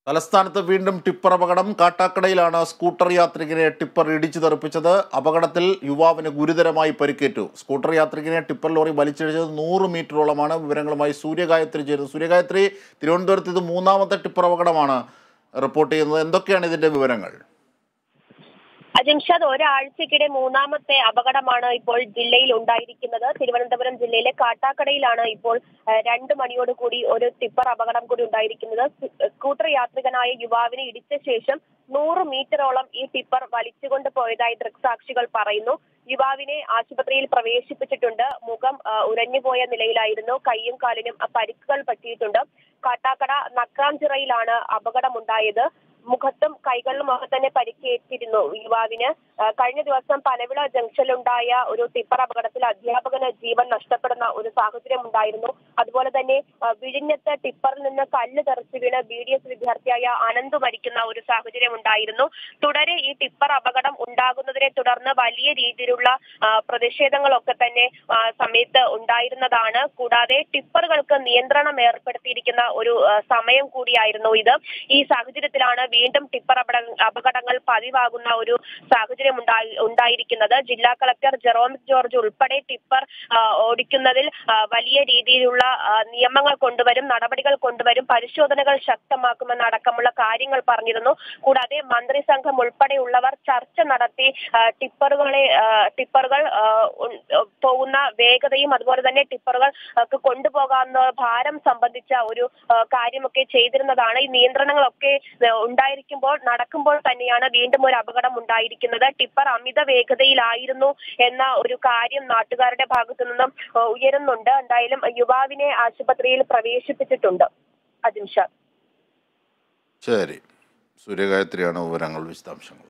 തലസ്ഥാനത്ത് വീണ്ടും ടിപ്പർ അപകടം കാട്ടാക്കടയിലാണ് സ്കൂട്ടർ യാത്രികനെ ടിപ്പർ ഇടിച്ചു തെറിപ്പിച്ചത് അപകടത്തിൽ യുവാവിന് ഗുരുതരമായി പരിക്കേറ്റു സ്കൂട്ടർ യാത്രികനെ ടിപ്പർ ലോറി വലിച്ചിഴച്ചത് നൂറ് മീറ്ററോളമാണ് വിവരങ്ങളുമായി സൂര്യഗായത്രി ചേരുന്നത് സൂര്യഗായത്രി തിരുവനന്തപുരത്ത് ഇത് മൂന്നാമത്തെ ടിപ്പർ അപകടമാണ് റിപ്പോർട്ട് ചെയ്യുന്നത് എന്തൊക്കെയാണ് ഇതിന്റെ വിവരങ്ങൾ അജിംഷാദ് ഒരാഴ്ചക്കിടെ മൂന്നാമത്തെ അപകടമാണ് ഇപ്പോൾ ജില്ലയിൽ ഉണ്ടായിരിക്കുന്നത് തിരുവനന്തപുരം ജില്ലയിലെ കാട്ടാക്കടയിലാണ് ഇപ്പോൾ ഏഹ്, രണ്ട് മണിയോട് കൂടി ഒരു ടിപ്പർ അപകടം കൂടി ഉണ്ടായിരിക്കുന്നത് സ്- സ്കൂട്ടർ യാത്രികനായ യുവാവിനെ ഇടിച്ച ശേഷം നൂറ് മീറ്ററോളം ഈ ടിപ്പർ വലിച്ചുകൊണ്ട് പോയതായി ദൃക്സാക്ഷികൾ പറയുന്നു യുവാവിനെ ആശുപത്രിയിൽ പ്രവേശിപ്പിച്ചിട്ടുണ്ട് മുഖം ആ, ഉരഞ്ഞുപോയ നിലയിലായിരുന്നു കൈയും കാലിനും ആ, പരിക്കുകൾ പറ്റിയിട്ടുണ്ട് കാട്ടാക്കട നക്രാഞ്ചിറയിലാണ് അപകടമുണ്ടായത് മുഖത്തും കൈകളിലും ഒക്കെ തന്നെ പരിക്കേറ്റിരുന്നു യുവാവിന് ആ, കഴിഞ്ഞ ദിവസം പനവിള ജംഗ്ഷനിലുണ്ടായ ഒരു ടിപ്പർ അപകടത്തിൽ അധ്യാപകന് ജീവൻ നഷ്ടപ്പെടുന്ന ഒരു സാഹചര്യം ഉണ്ടായിരുന്നു അതുപോലെ തന്നെ ആ, വിഴിഞ്ഞത്ത് ടിപ്പറിൽ നിന്ന് കല്ല് തെറിച്ചു വീണ് ബി ഡി എസ് വിദ്യാർത്ഥിയായ അനന്ത് മരിക്കുന്ന ഒരു സാഹചര്യം ഉണ്ടായിരുന്നു തുടരെ ഈ ടിപ്പർ അപകടം ഉണ്ടാകുന്നതിനെ തുടർന്ന് വലിയ രീതിയിലുള്ള ആ, പ്രതിഷേധങ്ങളൊക്കെ തന്നെ ആ, സമയത്ത് ഉണ്ടായിരുന്നതാണ് കൂടാതെ ടിപ്പറുകൾക്ക് നിയന്ത്രണം ഏർപ്പെടുത്തിയിരിക്കുന്ന ഒരു ആ, സമയം കൂടിയായിരുന്നു ഇത് ഈ സാഹചര്യത്തിലാണ് വീണ്ടും ടിപ്പർ അപകട- അപകടങ്ങൾ പതിവാകുന്ന ഒരു സാഹചര്യം ഉണ്ടായി- ഉണ്ടായിരിക്കുന്നത് ജില്ലാ കളക്ടർ ജെറോമിക് ജോർജ് ഉൾപ്പെടെ ടിപ്പർ ആ, ഓടിക്കുന്നതിൽ ആ, വലിയ രീതിയിലുള്ള ആ, നിയമങ്ങൾ കൊണ്ടുവരും നടപടികൾ കൊണ്ടുവരും പരിശോധനകൾ ശക്തമാക്കുമെന്ന് അടക്കമുള്ള കാര്യങ്ങൾ പറഞ്ഞിരുന്നു കൂടാതെ മന്ത്രിസംഘം ഉൾപ്പെടെയുള്ളവർ ചർച്ച നടത്തി ആ, ടിപ്പറുകളെ ആ, ടിപ്പറുകൾ ആ, ഉൺ- പോകുന്ന വേഗതയും അതുപോലെ തന്നെ ടിപ്പറുകൾ ഒക്കെ കൊണ്ടുപോകാവുന്ന ഭാരം സംബന്ധിച്ച ഒരു ആ, കാര്യമൊക്കെ ചെയ്തിരുന്നതാണ് ഈ നിയന്ത്രണങ്ങളൊക്കെ ആ, ഉണ്ടായിരിക്കുമ്പോൾ നടക്കുമ്പോൾ തന്നെയാണ് വീണ്ടും ഒരു അപകടം ഉണ്ടായിരിക്കുന്നത് ടിപ്പർ അമിത വേഗതയിലായിരുന്നു എന്ന ഒരു കാര്യം നാട്ടുകാരുടെ ഭാഗത്തു നിന്നും ആ, ഉയരുന്നുണ്ട് എന്തായാലും യുവാവിനെ ആശുപത്രിയിൽ പ്രവേശിപ്പിച്ചിട്ടുണ്ട് അജിംഷ ശരി സൂര്യഗായത്രിയാണ് വിവരങ്ങൾ വിശദാംശങ്ങൾ